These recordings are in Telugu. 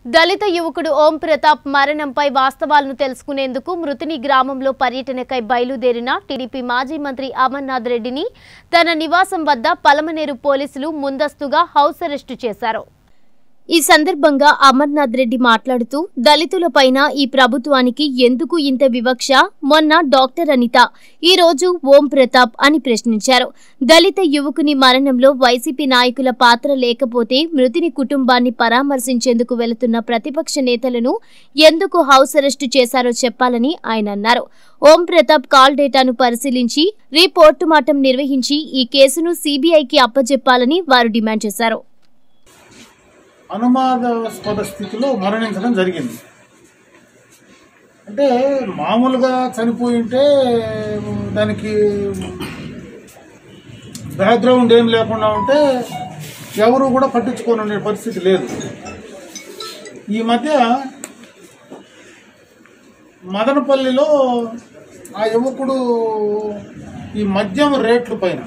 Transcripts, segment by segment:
దళిత యువకుడు ఓం ప్రతాప్ మరణంపై వాస్తవాలను తెలుసుకునేందుకు మృతుని గ్రామంలో పర్యటనకై బయలుదేరిన టీడీపీ మాజీ మంత్రి అమర్నాథ్ రెడ్డిని తన నివాసం వద్ద పలమనేరు పోలీసులు ముందస్తుగా హౌస్ అరెస్టు చేశారు ఈ సందర్భంగా అమర్నాథ్ రెడ్డి మాట్లాడుతూ దళితులపైన ఈ ప్రభుత్వానికి ఎందుకు ఇంత వివక్ష మొన్న డాక్టర్ అనిత ఈ రోజు ఓం ప్రతాప్ అని ప్రశ్నించారు దళిత యువకుని మరణంలో వైసీపీ నాయకుల పాత్ర లేకపోతే మృతిని కుటుంబాన్ని పరామర్శించేందుకు వెళుతున్న ప్రతిపక్ష నేతలను ఎందుకు హౌస్ అరెస్టు చేశారో చెప్పాలని ఆయన అన్నారు ఓం ప్రతాప్ కాల్ డేటాను పరిశీలించి రీపోర్టుమార్టం నిర్వహించి ఈ కేసును సీబీఐకి అప్పజెప్పాలని వారు డిమాండ్ చేశారు అనుమానాస్పద స్థితిలో మరణించడం జరిగింది అంటే మామూలుగా చనిపోయి ఉంటే దానికి బ్యాక్గ్రౌండ్ ఏం లేకుండా ఉంటే ఎవరు కూడా పట్టించుకొని ఉండే పరిస్థితి లేదు ఈ మధ్య మదనపల్లిలో ఆ యువకుడు ఈ మద్యం రేట్ల పైన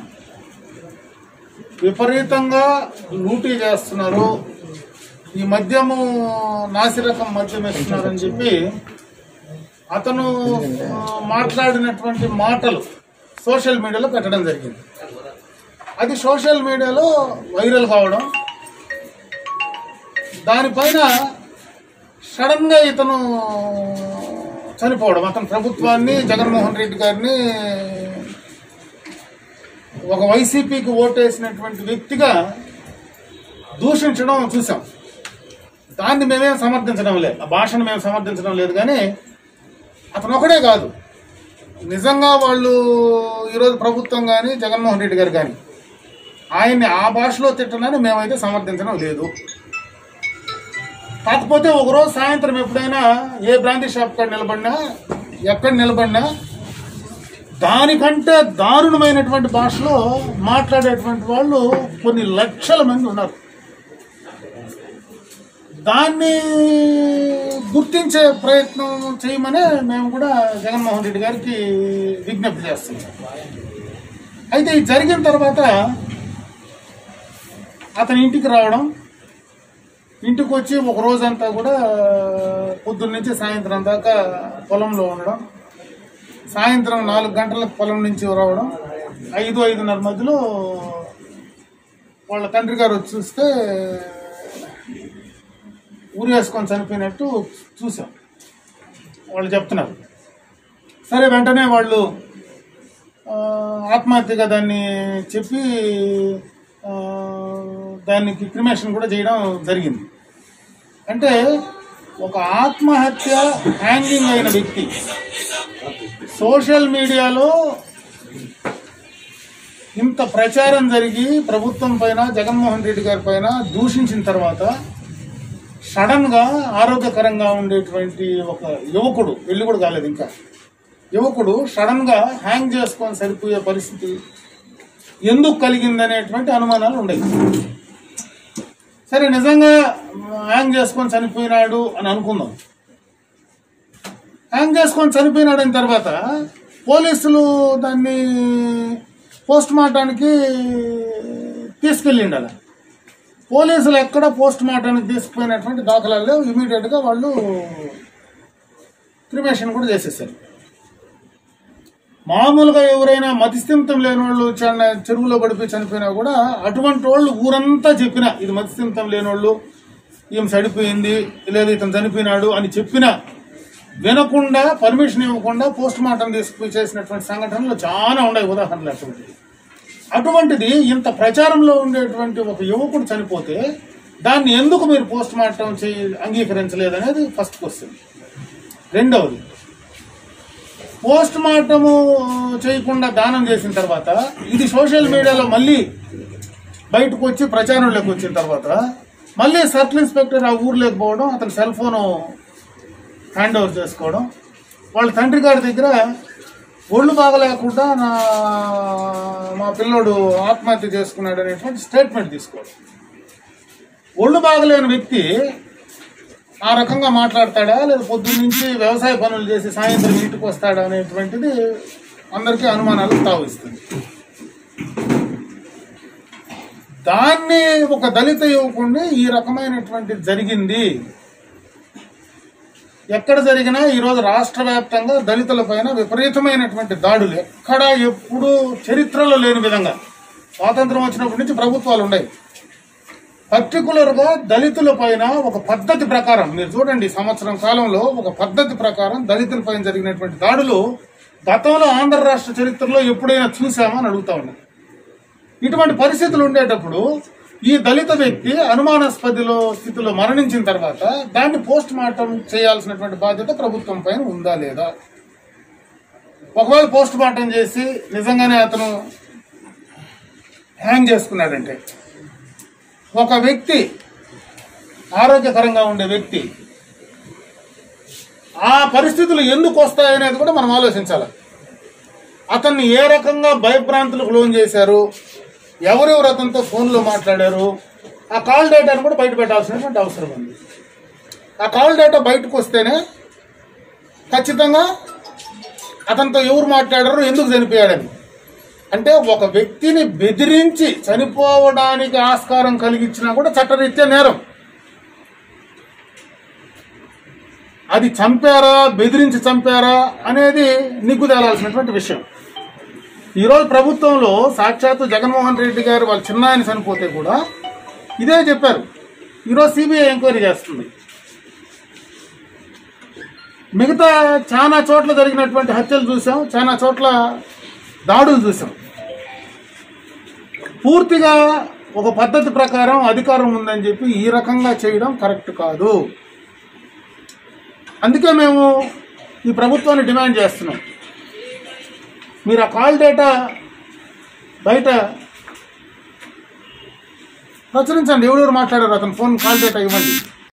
విపరీతంగా లూటీ చేస్తున్నారు ఈ మద్యము నాసిరకం మద్యం ఇస్తున్నారని చెప్పి అతను ఆ, మాట్లాడినటువంటి మాటలు సోషల్ మీడియాలో పెట్టడం జరిగింది అది సోషల్ మీడియాలో వైరల్ కావడం దానిపైన సడన్ గా ఇతను చనిపోవడం అతను ప్రభుత్వాన్ని జగన్మోహన్ రెడ్డి గారిని ఒక వైసీపీకి ఓటేసినటువంటి వ్యక్తిగా దూషించడం చూసాం దాన్ని మేమేం సమర్థించడం లేదు ఆ భాషను మేము సమర్థించడం లేదు కానీ అతను ఒకడే కాదు నిజంగా వాళ్ళు ఈరోజు ప్రభుత్వం కానీ జగన్మోహన్ రెడ్డి గారు కానీ ఆయన్ని ఆ భాషలో తిట్టనని మేమైతే సమర్థించడం లేదు కాకపోతే ఒకరోజు సాయంత్రం ఎప్పుడైనా ఏ బ్రాంతి షాప్ కాడ నిలబడినా ఎక్కడ నిలబడినా దానికంటే దారుణమైనటువంటి భాషలో మాట్లాడేటువంటి వాళ్ళు కొన్ని లక్షల మంది ఉన్నారు దాన్ని గుర్తించే ప్రయత్నం చేయమనే మేము కూడా జగన్మోహన్ రెడ్డి గారికి విజ్ఞప్తి చేస్తున్నాం అయితే ఇది జరిగిన తర్వాత అతని ఇంటికి రావడం ఇంటికి వచ్చి ఒక రోజంతా కూడా పొద్దున్న నుంచి సాయంత్రం దాకా పొలంలో ఉండడం సాయంత్రం నాలుగు గంటలకు పొలం నుంచి రావడం ఐదు ఐదున్నర మధ్యలో వాళ్ళ తండ్రి గారు వచ్చి చూస్తే ఊరేసుకొని చనిపోయినట్టు చూసాం వాళ్ళు చెప్తున్నారు సరే వెంటనే వాళ్ళు ఆ, ఆత్మహత్యగా దాన్ని చెప్పి ఆ, దానికి క్రిమేషన్ కూడా చేయడం జరిగింది అంటే ఒక ఆత్మహత్య హ్యాంగింగ్ అయిన వ్యక్తి సోషల్ మీడియాలో ఇంత ప్రచారం జరిగి ప్రభుత్వం పైన జగన్మోహన్ రెడ్డి గారి పైన దూషించిన తర్వాత సడన్ గా ఆరోగ్యకరంగా ఉండేటువంటి ఒక యువకుడు పెళ్లి కూడా కాలేదు ఇంకా యువకుడు సడన్ గా హ్యాంగ్ చేసుకొని సరిపోయే పరిస్థితి ఎందుకు కలిగిందనేటువంటి అనుమానాలు ఉండేవి సరే నిజంగా హ్యాంగ్ చేసుకొని చనిపోయినాడు అని అనుకుందాం హ్యాంగ్ చేసుకొని చనిపోయినాడు అయిన తర్వాత పోలీసులు దాన్ని పోస్ట్ మార్టానికి తీసుకెళ్ళిండి అలా పోలీసులు ఎక్కడ పోస్ట్ మార్టానికి తీసుకుపోయినటువంటి దాఖలాలు లేవు ఇమీడియట్ గా వాళ్ళు క్రిమేషన్ కూడా చేసేసారు మామూలుగా ఎవరైనా మతిస్థిమితం లేని వాళ్ళు చ- చెరువులో పడిపోయి చనిపోయినా కూడా అటువంటి వాళ్ళు ఊరంతా చెప్పినా ఇది మతిస్థిమితం లేని వాళ్ళు ఈమె చనిపోయింది లేదా ఇతను చనిపోయినాడు అని చెప్పినా వినకుండా పర్మిషన్ ఇవ్వకుండా పోస్ట్ మార్టం తీసుకుపోయి చేసినటువంటి సంఘటనలు చాలా ఉన్నాయి ఉదాహరణలు అటువంటివి అటువంటిది ఇంత ప్రచారంలో ఉండేటువంటి ఒక యువకుడు చనిపోతే దాన్ని ఎందుకు మీరు పోస్ట్ మార్టం చేయి అంగీకరించలేదనేది ఫస్ట్ క్వశ్చన్ రెండవది పోస్ట్ మార్టము చేయకుండా దానం చేసిన తర్వాత ఇది సోషల్ మీడియాలో మళ్ళీ బయటకు వచ్చి ప్రచారంలోకి వచ్చిన తర్వాత మళ్ళీ సర్కిల్ ఇన్స్పెక్టర్ ఆ ఊర్లోకి పోవడం అతని సెల్ ఫోన్ హ్యాండ్ ఓవర్ చేసుకోవడం వాళ్ళ తండ్రి గారి దగ్గర ఒళ్ళు బాగలేకుండా నా మా పిల్లోడు ఆత్మహత్య చేసుకున్నాడు అనేటువంటి స్టేట్మెంట్ తీసుకోవడం ఒళ్ళు బాగలేని వ్యక్తి ఆ రకంగా మాట్లాడతాడా లేదా పొద్దున్న నుంచి వ్యవసాయ పనులు చేసి సాయంత్రం ఇంటికి వస్తాడా అనేటువంటిది అందరికీ అనుమానాలు తావిస్తుంది దాన్ని ఒక దళిత యువకుడిని ఈ రకమైనటువంటి జరిగింది ఎక్కడ జరిగినా ఈరోజు రాష్ట్ర వ్యాప్తంగా దళితుల పైన విపరీతమైనటువంటి దాడులు ఎక్కడా ఎప్పుడూ చరిత్రలో లేని విధంగా స్వాతంత్రం వచ్చినప్పటి నుంచి ప్రభుత్వాలు ఉన్నాయి పర్టికులర్ గా దళితుల పైన ఒక పద్ధతి ప్రకారం మీరు చూడండి ఈ సంవత్సరం కాలంలో ఒక పద్ధతి ప్రకారం దళితుల పైన జరిగినటువంటి దాడులు గతంలో ఆంధ్ర రాష్ట్ర చరిత్రలో ఎప్పుడైనా చూసామా అని అడుగుతా ఉన్నా ఇటువంటి పరిస్థితులు ఉండేటప్పుడు ఈ దళిత వ్యక్తి అనుమానాస్పదిలో స్థితిలో మరణించిన తర్వాత దాన్ని పోస్ట్ మార్టం చేయాల్సినటువంటి బాధ్యత ప్రభుత్వం పైన ఉందా లేదా ఒకవేళ పోస్ట్ మార్టం చేసి నిజంగానే అతను హ్యాంగ్ చేసుకున్నాడంటే ఒక వ్యక్తి ఆరోగ్యకరంగా ఉండే వ్యక్తి ఆ పరిస్థితులు ఎందుకు వస్తాయనేది కూడా మనం ఆలోచించాలి అతన్ని ఏ రకంగా భయభ్రాంతులకు లోన్ చేశారు ఎవరెవరు అతనితో ఫోన్లో మాట్లాడారు ఆ కాల్ డేటాను కూడా బయట పెట్టాల్సినటువంటి అవసరం ఉంది ఆ కాల్ డేటా బయటకు వస్తేనే ఖచ్చితంగా అతనితో ఎవరు మాట్లాడారు ఎందుకు చనిపోయాడని అంటే ఒక వ్యక్తిని బెదిరించి చనిపోవడానికి ఆస్కారం కలిగించినా కూడా చట్టరీత్యా నేరం అది చంపారా బెదిరించి చంపారా అనేది నిగ్గు తేలాల్సినటువంటి విషయం ఈరోజు ప్రభుత్వంలో సాక్షాత్తు జగన్మోహన్ రెడ్డి గారు వాళ్ళ చిన్నాయన చనిపోతే కూడా ఇదే చెప్పారు ఈరోజు సిబిఐ ఎంక్వైరీ చేస్తుంది మిగతా చాలా చోట్ల జరిగినటువంటి హత్యలు చూసాం చాలా చోట్ల దాడులు చూసాం పూర్తిగా ఒక పద్ధతి ప్రకారం అధికారం ఉందని చెప్పి ఈ రకంగా చేయడం కరెక్ట్ కాదు అందుకే మేము ఈ ప్రభుత్వాన్ని డిమాండ్ చేస్తున్నాం మీరు ఆ కాల్ డేటా బయట ప్రచురించండి ఎవరెవరు మాట్లాడారు అతను ఫోన్ కాల్ డేటా ఇవ్వండి